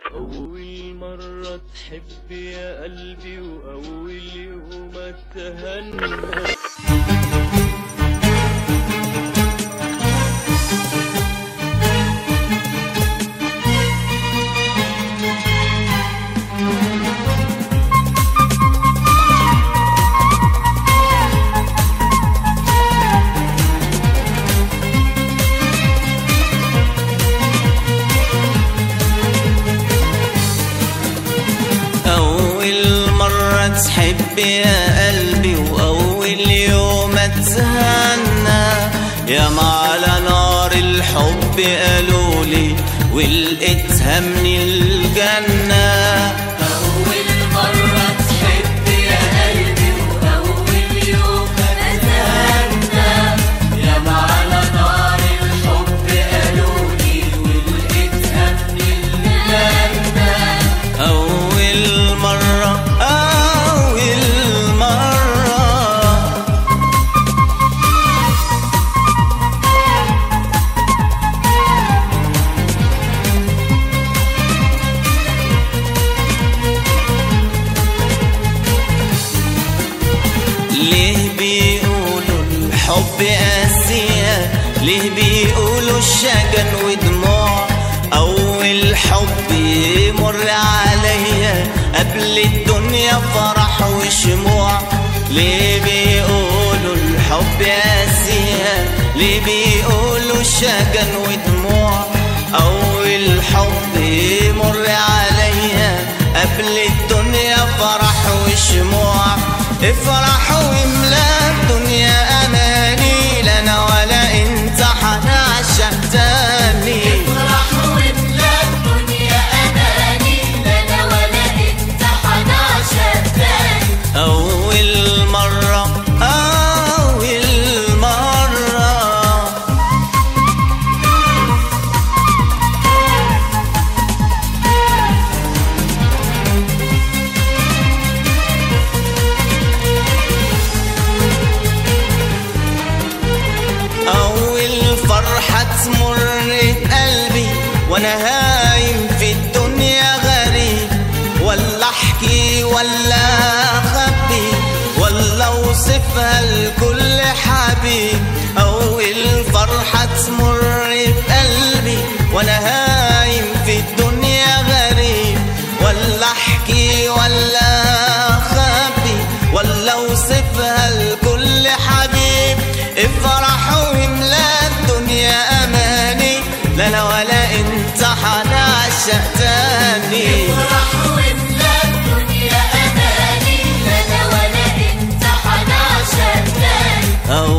أول مرة تحب يا قلبي وأول يوم اتهنى أول مرة تحب يا قلبي وأول يوم اتهنى يا ما على نار الحب قالوا لي ولقيتها من الجنة أول مرة تحب يا قلبي وأول يوم أتهنى يا ما على نار الحب قالولي ولقيتها من الجنة أول مرة أول مرة ليه بيقولوا الحب قاسية ليه بيقولوا الشجن ودموع أول حب يمر عليا قبل الدنيا فرح وشموع ليه بيقولوا الحب قاسية ليه بيقولوا الشجن ودموع أول حب يمر عليا قبل الدنيا فرح وشموع افرح واملا الدنيا اماني لنا ولا انت حنعشق تاني افرح واملا الدنيا أماني لنا ولا أنت حنعشق تاني اول مرة اول مرة أول فرحة تمر بقلبي وأنا هايم في الدنيا غريب ولا أحكي ولا أخبي ولا أوصفها لكل حبيب أول فرحة تمر بقلبي وأنا هايم في الدنيا غريب ولا أحكي ولا أخبي ولا أوصفها لكل حبيب افرح واملا الدنيا اماني لا انا ولا انت حنعشق تاني افرح واملا الدنيا أماني لنا ولا أنت حنعشق تاني أول